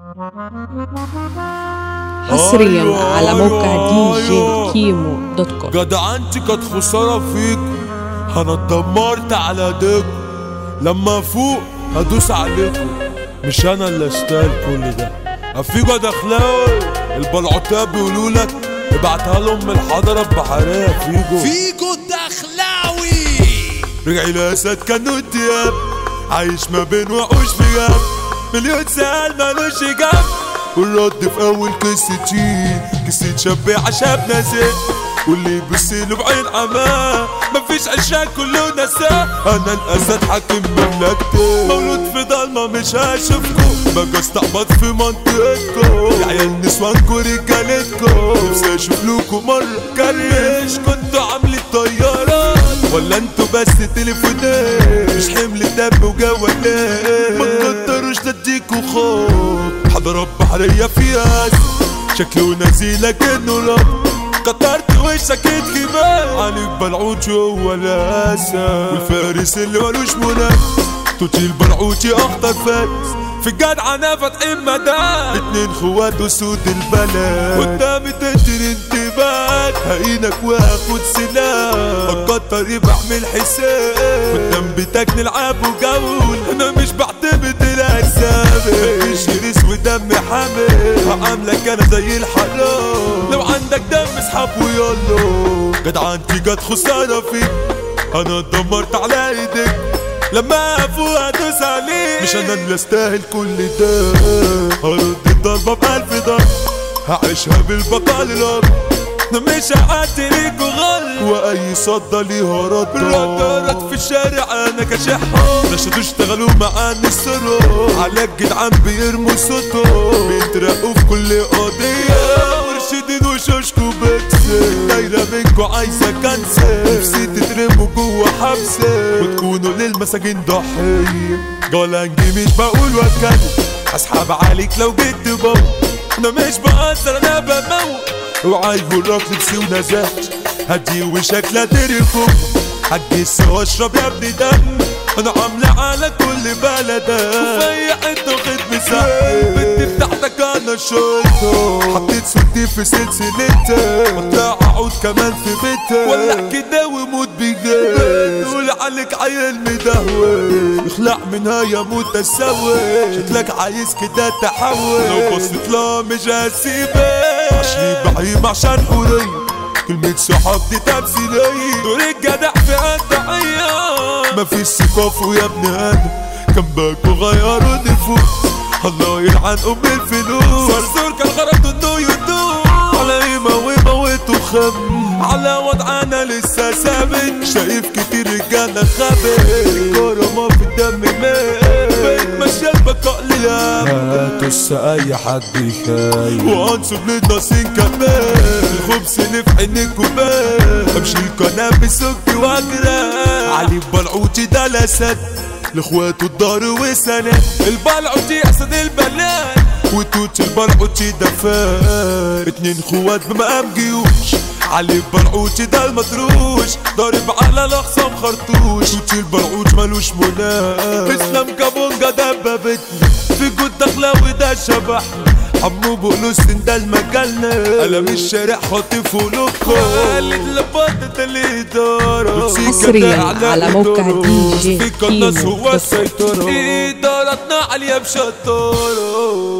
حصريا أيوة، على موقع أيوة، دي جي أيوة. كيمو دوت كوم جدعنتي كانت خسارة فيك انا اتدمرت على ايديك لما افوق هدوس عليكم مش انا اللي استاهل كل ده افيجو دخلاوي البلعوتات بيقولوا لك ابعتها لهم من الحضرة البحرية فيجو فيجو الدخلاوي رجع الاسد كانوا الدياب عايش ما بين وحوش بجاب مليون سؤال مالوش اجاب والرد في اول قصتي قصة شاب عشاب ناسي واللي يبص له بعين عماه مفيش عشاق كله نساه انا الاسد حاكم مملكتي مولود في ضلمه مش هشوفكم بقى استعبط في منطقتكم يا عيال نسوانكم رجالتكم نفسي اشوف لكم مره كرش كنتوا عاملين طيارات ولا انتوا بس تليفونات مش حمل دم وجوالات ما تقدروش تديكوا خوف حضرات بحرية فيها شكله نزيل لكنه رب كترت وشك اتكبال عليك بلعوت جوا الاسد والفارس اللي ملوش منافس توتي البلعوتي اخطر فارس في الجدعنة فاتحين مدام اتنين خوات وسود البلد قدامي تدي انتباه هينك واخد سلاح بكتر يبقى اعمل حساب قدام بيتك نلعب وجول انا مش بعتمد الاسامي مفيش غير ودم حامل هعاملك انا زي الحرام لو عندك دم اسحب ويلا جدعنتي جت خسارة فيك انا اتدمرت على ايديك لما افوق ادوس عليك مش انا اللي استاهل كل ده هرد الضربة بألف ضرب هعيشها بالبقاء للأرض انا مش هقتلك وغل واي صدى ليها رد بالردارات في الشارع انا كشحة نشطوا اشتغلوا معاني السرور على الجدعان بيرموا صوتهم بيترقوا في كل قضية مرشدين وشوشكوا بكسل دايرة منكوا عايزة كنسل نفسي تترموا جوا حبسة وتكونوا للمساجين ضحية جولانجي مش بقول واتكلم هسحب عليك لو جيت تبوظ انا مش بقدر انا بموت اوعى يغرك لبسي ونزهت هدي وشك لا تركم هتجس واشرب يا ابني دم انا عاملة على كل بلدك وفيا انت واخد مساحة البنت بتاعتك انا شلته حطيت صوتي في سلسلتك واطلع اقعد كمان في بيتك ولا كده وموت بجد نقول عليك عيل مدهول يخلع منها يموت تسوي شكلك عايز كده تحول لو بصيت لها مش هسيبك عشري بعيم عشان حورية كلمة صحاب دي تمثيلية دور الجدع في الضحية مفيش ثقافة يا ابن ادم كان باكوا غيروا نفوس الله يلعن ام الفلوس صرصور كان غرض انه يدوم على يموي موت وخم على وضعنا لسه ثابت شايف كتير رجالة خابت الكرامة في الدم مات بقيت ماشية البقاء للأب هتس اي حد يخايف وانصب للناصين كمان الخبز اللي في عينيك وبان امشي القناة بسكي واجرى علي بلعوتي ده الاسد لاخواته الدار وسند البلعوتي اسد البلاد وتوت البلعوتي ده فات اتنين خوات بمقام جيوش علي البلعوتي ده المطروش ضارب على الاخصام خرطوش توتي البلعوت ملوش مناس اسلام كابونجا دبابتنا في جود دخلاوي ده شبحنا حمو بقولوا ده المجالنا قلم الشارع خاطف ولوكو قالت لبطت الإدارة حصرياً على موقع دي جي في الناس كيمو هو دوت كوم. السيطرة إدارتنا عالية بشطارة